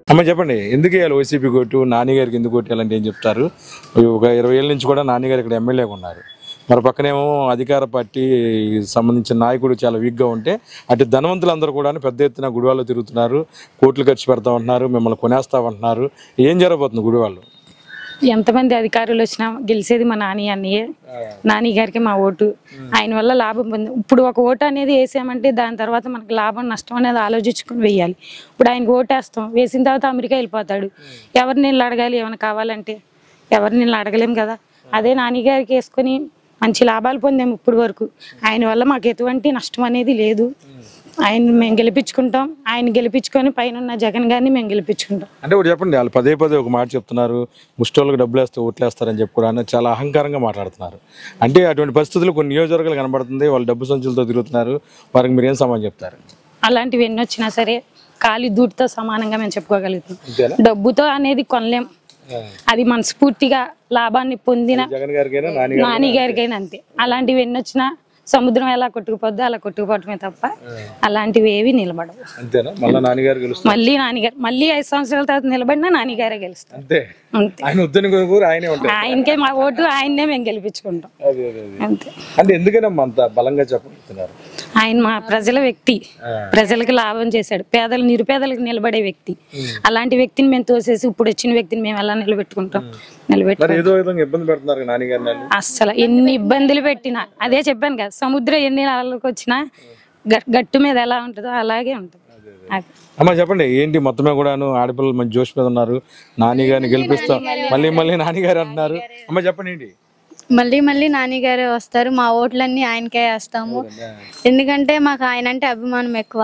అమ్మ చెప్పండి ఎందుకు వేయాలి వైసీపీ కోటు నాని గారికి ఎందుకు కొట్టేయాలంటే ఏం చెప్తారు ఒక ఇరవై ఏళ్ళ నుంచి కూడా నాని గారు ఇక్కడ ఎమ్మెల్యేగా ఉన్నారు మరి పక్కనేమో అధికార పార్టీ సంబంధించిన నాయకుడు చాలా వీక్గా ఉంటే అటు ధనవంతులందరూ కూడా పెద్ద ఎత్తున గుడివాళ్ళు తిరుగుతున్నారు కోట్లు ఖర్చు పెడతా ఉంటున్నారు మిమ్మల్ని కొనేస్తామంటున్నారు ఏం జరగబోతుంది గుడివాళ్ళు ఎంతమంది అధికారులు వచ్చినా గెలిచేది మా నాని అన్నయ్యే నాని గారికి మా ఓటు ఆయన వల్ల లాభం పొంది ఇప్పుడు ఒక ఓటు అనేది వేసామంటే దాని తర్వాత మనకు లాభం నష్టం అనేది ఆలోచించుకుని వేయాలి ఇప్పుడు ఆయనకు ఓటు వేస్తాం వేసిన తర్వాత అమెరికా వెళ్ళిపోతాడు ఎవరిని నీళ్ళు అడగాలి ఏమైనా కావాలంటే ఎవరిని నీళ్ళు అడగలేం కదా అదే నాని గారికి వేసుకొని మంచి లాభాలు పొందాము ఇప్పుడు వరకు ఆయన వల్ల మాకు ఎటువంటి నష్టం అనేది లేదు ఆయన మేము గెలిపించుకుంటాం ఆయన గెలిపించుకొని పైన ఉన్న జగన్ గారిని మేము గెలిపించుకుంటాం అంటే ఒకటి చెప్పండి వాళ్ళు పదే పదే ఒక మాట చెప్తున్నారు ముష్టోళ్ళకి డబ్బులు వేస్తే ఓట్లేస్తారని చెప్పి కూడా చాలా అహంకారంగా మాట్లాడుతున్నారు అంటే అటువంటి పరిస్థితులు కొన్ని నియోజకవర్గాలు కనబడుతుంది వాళ్ళు డబ్బు సంచులతో తిరుగుతున్నారు వారికి మీరు ఏం సమాధానం చెప్తారు అలాంటివి ఎన్ని వచ్చినా సరే కాలి దూటితో సమానంగా మేము చెప్పుకోగలుగుతాం అంతేనా డబ్బుతో అనేది కొనలేం అది మనస్ఫూర్తిగా లాభాన్ని పొందిన జగన్ గారికైనా నాని నాని గారికైనా అంతే అలాంటివి ఎన్ని వచ్చినా సముద్రం ఎలా కొట్టుకుపోద్దో అలా కొట్టుకుపోవటమే తప్ప అలాంటివి ఏవి నిలబడవు అంతేనా మళ్ళీ నాన్నగారు గెలుస్తారు మళ్ళీ నాన్నగారు మళ్ళీ ఐదు సంవత్సరాల తర్వాత నిలబడినా నాన్నగారే గెలుస్తారు అంతే అంతే ఆయన ఉద్దని కొనుక్కోరు ఆయనే ఉంటారు ఆయనకే మా ఓటు ఆయన్నే మేము గెలిపించుకుంటాం అదే అదే అదే అంతే అంటే ఎందుకనమ్మా అంత బలంగా చెప్పబోతున్నారు ఆయన మా ప్రజల వ్యక్తి ప్రజలకు లాభం చేశాడు పేదలు నిరుపేదలకు నిలబడే వ్యక్తి అలాంటి వ్యక్తిని మేము తోసేసి ఇప్పుడు వచ్చిన వ్యక్తిని మేము ఎలా నిలబెట్టుకుంటాం నిలబెట్టు మరి ఏదో విధంగా ఇబ్బంది పెడుతున్నారు నాన్నగారిని వాళ్ళు. అస్సలు ఎన్ని ఇబ్బందులు పెట్టినా అదే చెప్పాను కదా సముద్రం ఎన్ని నెలలకు వచ్చినా గ- గట్టు మీద ఎలా ఉంటుందో అలాగే ఉంటుంది అది. అమ్మా చెప్పండి ఏంటి మొత్తమే కూడాను ఆడపిల్లలు మంచి జోష్ మీద ఉన్నారు నాని గారిని గెలిపిస్తాం మళ్ళీ మళ్ళీ నాన్నగారు అంటున్నారు అమ్మ చెప్పండి ఏంటి మళ్ళీ మళ్ళీ నాన్నగారే వస్తారు మా ఓట్లన్నీ ఆయనకే వేస్తాము ఎందుకంటే మాకు ఆయన అంటే అభిమానం ఎక్కువ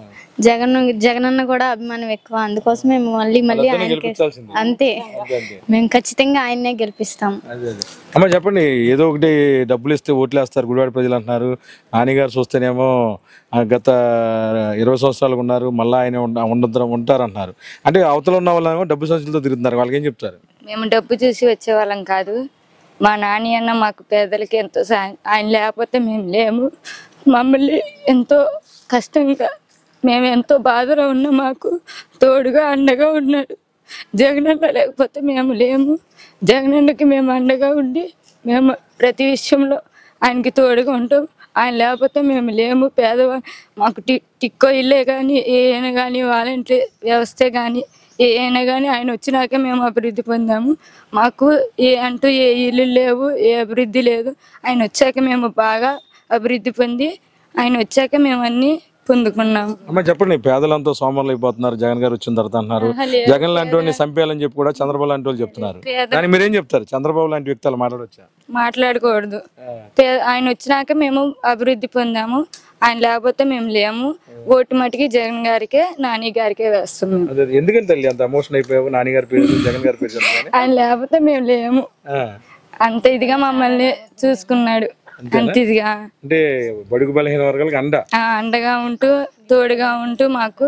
జగన్ జగనన్న కూడా అభిమానం ఎక్కువ అందుకోసం మేము మళ్ళీ మళ్ళీ ఆయనకే గెలిపించాల్సిందే అంతే అంతే. మేము ఖచ్చితంగా ఆయన్నే గెలిపిస్తాం అదే అదే అమ్మ చెప్పండి ఏదో ఒకటి డబ్బులు ఇస్తే ఓట్లు వేస్తారు గుడివాడ ప్రజలు అంటున్నారు నాన్నగారు చూస్తేనేమో ఆ, గత ఇరవై సంవత్సరాలు ఉన్నారు మళ్ళీ ఆయన ఉండ- ఉండద్దు ఉంటారు అంటున్నారు అంటే అవతల ఉన్న వాళ్ళేమో డబ్బు సంచులతో తిరుగుతున్నారు వాళ్ళకి ఏం చెప్తారు మేము డబ్బు చూసి వచ్చేవాళ్ళం కాదు మా నాని అన్న మాకు పేదలకి ఎంతో సాయం ఆయన లేకపోతే మేము లేము మమ్మల్ని ఎంతో కష్టంగా మేము ఎంతో బాధలో ఉన్న మాకు తోడుగా అండగా ఉన్నాడు జగనన్న లేకపోతే మేము లేము జగనన్నకి మేము అండగా ఉండి మేము ప్రతి విషయంలో ఆయనకి తోడుగా ఉంటాం ఆయన లేకపోతే మేము లేము పేదవా మాకు టి టిక్కో ఇల్లే కానీ ఏమైనా కానీ వాలంటరీ వ్యవస్థే కానీ ఏ అయినా కానీ ఆయన వచ్చినాకే మేము అభివృద్ధి పొందాము మాకు ఏ అంటూ ఏ ఇల్లు లేవు ఏ అభివృద్ధి లేదు ఆయన వచ్చాక మేము బాగా అభివృద్ధి పొంది ఆయన వచ్చాక మేము అన్నీ పొందుకున్నాము అమ్మ చెప్పండి పేదలంతా సోమరులు అయిపోతున్నారు జగన్ గారు వచ్చిన తర్వాత అంటున్నారు జగన్ లాంటి వాడిని చంపేయాలని చెప్పి కూడా చంద్రబాబు లాంటి వాళ్ళు చెప్తున్నారు దానికి మీరేం చెప్తారు చంద్రబాబు లాంటి వ్యక్తులు మాట్లాడొచ్చా మాట్లాడకూడదు పే- ఆయన వచ్చినాక మేము అభివృద్ధి పొందాము ఆయన లేకపోతే మేము లేము ఓటు మటుకి జగన్ గారికే నాని గారికే వేస్తాం మేము అదే ఎందుకని తల్లి అంత ఎమోషన్ అయిపోయావు నాన్నగారి పేరు జగన్ గారి పేరు చెప్పగానే ఆయన లేకపోతే మేము లేము ఆ. అంత ఇదిగా మమ్మల్ని చూసుకున్నాడు అంత ఇదిగా అంటే బడుగు బలహీన వర్గాలకు అండ ఆ, అండగా ఉంటూ తోడుగా ఉంటూ మాకు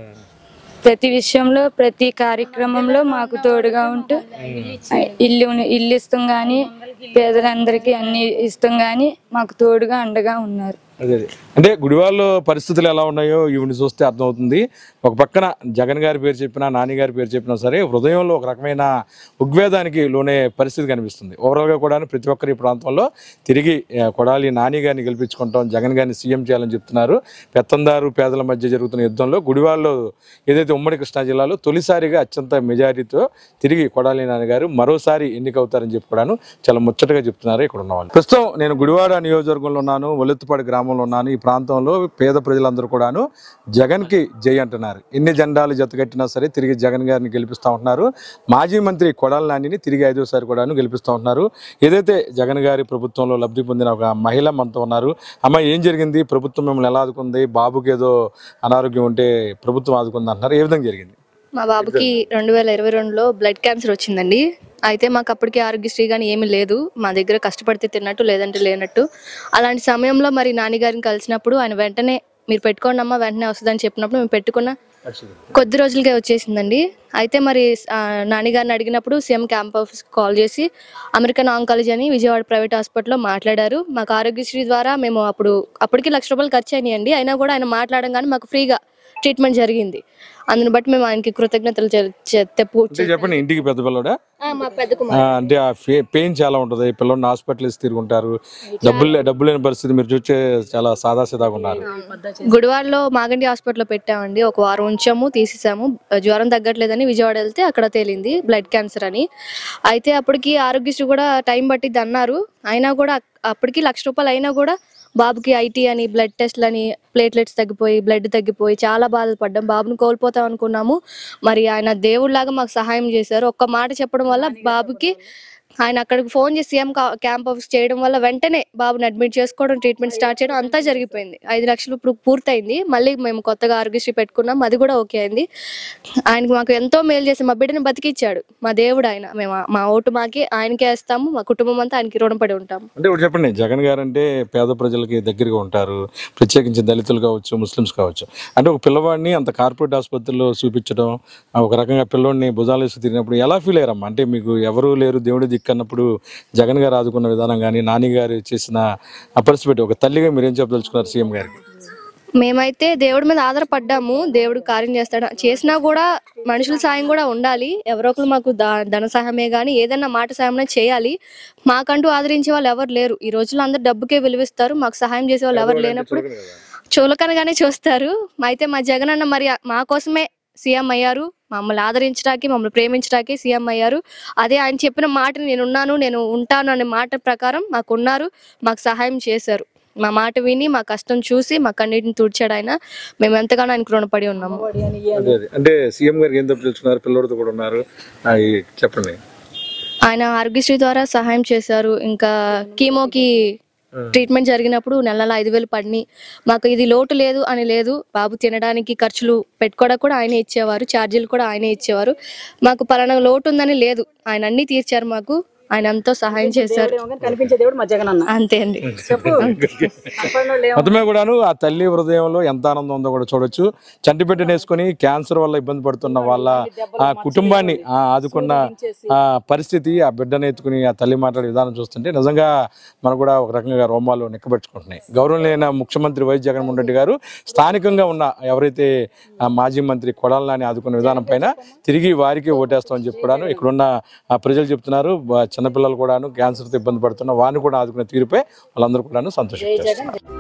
ప్రతి విషయంలో ప్రతి కార్యక్రమంలో మాకు తోడుగా ఉంటూ ఇల్లు ఇల్లు ఇస్తాం కానీ పేదలందరికీ అన్ని ఇస్తాం కానీ మాకు తోడుగా అండగా ఉన్నారు అదే అదే. అంటే గుడివాళ్ళలో పరిస్థితులు ఎలా ఉన్నాయో ఈవిని చూస్తే అర్థమవుతుంది ఒక పక్కన జగన్ గారి పేరు చెప్పినా నాని గారి పేరు చెప్పినా సరే హృదయంలో ఒక రకమైన ఉద్వేదానికి లోనే పరిస్థితి కనిపిస్తుంది ఓవరాల్గా కూడా ప్రతి ఒక్కరు ఈ ప్రాంతంలో తిరిగి ఆ, కొడాలి నాని గారిని గెలిపించుకుంటాం జగన్ గారిని సీఎం చేయాలని చెప్తున్నారు పెత్తందారు పేదల మధ్య జరుగుతున్న యుద్ధంలో గుడివాళ్ళలో ఏదైతే ఉమ్మడి కృష్ణా జిల్లాలో తొలిసారిగా అత్యంత మెజారిటీతో తిరిగి కొడాలి నాని గారు మరోసారి ఎన్నికవుతారని చెప్పి కూడాను చాలా ముచ్చటగా చెప్తున్నారు ఇక్కడ ఉన్న వాళ్ళు ప్రస్తుతం నేను గుడివాడ నియోజకవర్గంలో ఉన్నాను ఒలెత్తుపాడు గ్రామంలో ఉన్నాను ఈ ప్రాంతంలో పేద ప్రజలందరూ కూడాను జగన్కి జై అంటున్నారు ఎన్ని జెండాలు జతకట్టినా సరే తిరిగి జగన్ గారిని గెలిపిస్తూ ఉంటున్నారు మాజీ మంత్రి కొడాల నానిని తిరిగి ఐదోసారి కూడాను గెలిపిస్తూ ఉంటున్నారు ఏదైతే జగన్ గారి ప్రభుత్వంలో లబ్ధి పొందిన ఒక మహిళ మనతో ఉన్నారు అమ్మ ఏం జరిగింది ప్రభుత్వం మిమ్మల్ని ఎలా ఆదుకుంది బాబుకి ఏదో అనారోగ్యం ఉంటే ప్రభుత్వం ఆదుకుంది అంటున్నారు ఏ విధంగా జరిగింది మా బాబుకి రెండు వేల ఇరవై రెండులో బ్లడ్ క్యాన్సర్ వచ్చిందండి అయితే మాకు అప్పటికి ఆరోగ్యశ్రీ కానీ ఏమీ లేదు మా దగ్గర కష్టపడితే తిన్నట్టు లేదంటే లేనట్టు అలాంటి సమయంలో మరి నాన్నగారిని కలిసినప్పుడు ఆయన వెంటనే మీరు పెట్టుకోండి అమ్మా వెంటనే వస్తుందని చెప్పినప్పుడు మేము పెట్టుకున్న కొద్ది రోజులకే వచ్చేసిందండి అయితే మరి ఆ, నాన్నగారిని అడిగినప్పుడు సీఎం క్యాంప్ ఆఫీస్ కాల్ చేసి అమెరికన్ ఆంకాలజీ అని విజయవాడ ప్రైవేట్ హాస్పిటల్లో మాట్లాడారు మాకు ఆరోగ్యశ్రీ ద్వారా మేము అప్పుడు అప్పటికి లక్ష రూపాయలు ఖర్చు అయినాయండి అయినా కూడా ఆయన మాట్లాడడం కానీ మాకు ఫ్రీగా ట్రీట్మెంట్ జరిగింది అందుని బట్టి మేము ఆయనకి కృతజ్ఞతలు చె- చె- తెప్పు అంటే చెప్పండి ఇంటికి పెద్ద పిల్లడా ఆ, మా పెద్ద ఆ, కుమార్ అంటే ఆ పెయిన్ చాలా ఉంటుంది పిల్లల్ని హాస్పిటల్స్ తిరుగుంటారు డబ్బులు లే- డబ్బులు లేని పరిస్థితి మీరు చూసే చాలా సాదాసీదాగా ఉన్నారు గుడివాడలో మాగంటి హాస్పిటల్లో పెట్టామండి ఒక వారం ఉంచాము తీసేసాము జ్వరం తగ్గట్లేదని విజయవాడ వెళ్తే అక్కడ తేలింది బ్లడ్ క్యాన్సర్ అని అయితే అప్పటికి ఆరోగ్యశ్రీ కూడా టైం పట్టిద్ది అన్నారు అయినా కూడా అప్పటికి లక్ష రూపాయలు అయినా కూడా బాబుకి ఐటీ అని బ్లడ్ టెస్ట్లు అని ప్లేట్లెట్స్ తగ్గిపోయి బ్లడ్ తగ్గిపోయి చాలా బాధపడ్డాం బాబుని కోల్పోతాం అనుకున్నాము మరి ఆయన దేవుడిలాగా మాకు సహాయం చేశారు ఒక్క మాట చెప్పడం వల్ల బాబుకి ఆయన అక్కడికి ఫోన్ చేసి సీఎం క్యాంప్ ఆఫీస్ చేయడం వల్ల వెంటనే బాబుని అడ్మిట్ చేసుకోవడం ట్రీట్మెంట్ స్టార్ట్ చేయడం అంతా జరిగిపోయింది ఐదు లక్షలు ఇప్పుడు పూర్తయింది మళ్ళీ మేము కొత్తగా ఆరోగ్యశ్రీ పెట్టుకున్నాం అది కూడా ఓకే అయింది ఆయనకి మాకు ఎంతో మేలు చేసి మా బిడ్డని బతికిచ్చాడు మా దేవుడు ఆయన మేము మా ఓటు మాకి ఆయనకే వేస్తాము మా కుటుంబం అంతా ఆయనకి రుణపడి ఉంటాము అంటే ఇప్పుడు చెప్పండి జగన్ గారు అంటే పేద ప్రజలకి దగ్గరగా ఉంటారు ప్రత్యేకించి దళితులు కావచ్చు ముస్లిమ్స్ కావచ్చు అంటే ఒక పిల్లవాడిని అంత కార్పొరేట్ ఆసుపత్రిలో చూపించడం ఆ ఒక రకంగా పిల్లోడిని భుజాలు వేసి తిరిగినప్పుడు ఎలా ఫీల్ అయ్యారమ్మా అంటే మీకు ఎవరు లేరు దేవుడి దిక్కు అన్నప్పుడు జగన్ గారు ఆదుకున్న విధానం కానీ నాని గారు చేసిన అపరిస్థితి ఒక తల్లిగా మీరు ఏం చెప్పదలుచుకున్నారు సీఎం గారికి మేమైతే దేవుడి మీద ఆధారపడ్డాము దేవుడు కార్యం చేస్తాడు చేసినా కూడా మనుషుల సాయం కూడా ఉండాలి ఎవరో ఒకరు మాకు దా- ధన సహాయమే కానీ ఏదైనా మాట సాయమైనా చేయాలి మాకంటూ ఆదరించే వాళ్ళు ఎవరు లేరు ఈ రోజుల్లో అందరు డబ్బుకే విలువిస్తారు మాకు సహాయం చేసే వాళ్ళు ఎవరు లేనప్పుడు చులకనగానే చూస్తారు అయితే మా జగన్ అన్న మరి మా కోసమే సీఎం అయ్యారు మమ్మల్ని ఆదరించడానికి మమ్మల్ని ప్రేమించడానికి సీఎం అయ్యారు అదే ఆయన చెప్పిన మాటని నేను ఉన్నాను నేను ఉంటాను అనే మాట ప్రకారం మాకు ఉన్నారు మాకు సహాయం చేశారు మా మాట విని మా కష్టం చూసి మా కన్నీటిని తుడిచాడు ఆయన మేము ఎంతగానో ఆయనకు రుణపడి ఉన్నాము అదే అదే అంటే సీఎం గారికి ఏం తప్పు తెలుసుకున్నారు పిల్లోడితో కూడా ఉన్నారు అవి చెప్పండి ఆయన ఆరోగ్యశ్రీ ద్వారా సహాయం చేశారు ఇంకా కీమోకి ట్రీట్మెంట్ జరిగినప్పుడు నెల నెల ఐదు వేలు పడినాయి మాకు ఇది లోటు లేదు అని లేదు బాబు తినడానికి ఖర్చులు పెట్టుకోవడానికి కూడా ఆయనే ఇచ్చేవారు ఛార్జీలు కూడా ఆయనే ఇచ్చేవారు మాకు పలానా లోటు ఉందని లేదు ఆయన అన్ని తీర్చారు మాకు ఆయన ఎంతో సహాయం చేశారు కనిపించే దేవుడు మా జగన్ అన్న అంతే అండి చెప్పు అప్పటి మొత్తమే కూడాను ఆ తల్లి హృదయంలో ఎంత ఆనందం ఉందో కూడా చూడొచ్చు చంటి వేసుకొని క్యాన్సర్ వల్ల ఇబ్బంది పడుతున్న వాళ్ళ ఆ కుటుంబాన్ని ఆ ఆదుకున్న ఆ పరిస్థితి ఆ బిడ్డను ఎత్తుకుని ఆ తల్లి మాట్లాడే విధానం చూస్తుంటే నిజంగా మనకు కూడా ఒక రకంగా రోమాలు నిక్కబెట్టుకుంటున్నాయి గౌరవనీయ ముఖ్యమంత్రి వైఎస్ జగన్మోహన్ రెడ్డి గారు స్థానికంగా ఉన్న ఎవరైతే ఆ మాజీ మంత్రి కొడాలని ఆదుకున్న విధానం పైన తిరిగి వారికి ఓటేస్తామని చెప్పి కూడాను ఇక్కడున్న ఆ ప్రజలు చెప్తున్నారు బ- చిన్నపిల్లలు కూడాను క్యాన్సర్తో ఇబ్బంది పడుతున్న వారిని కూడా ఆదుకునే తీరుపై వాళ్ళందరూ కూడాను సంతోషం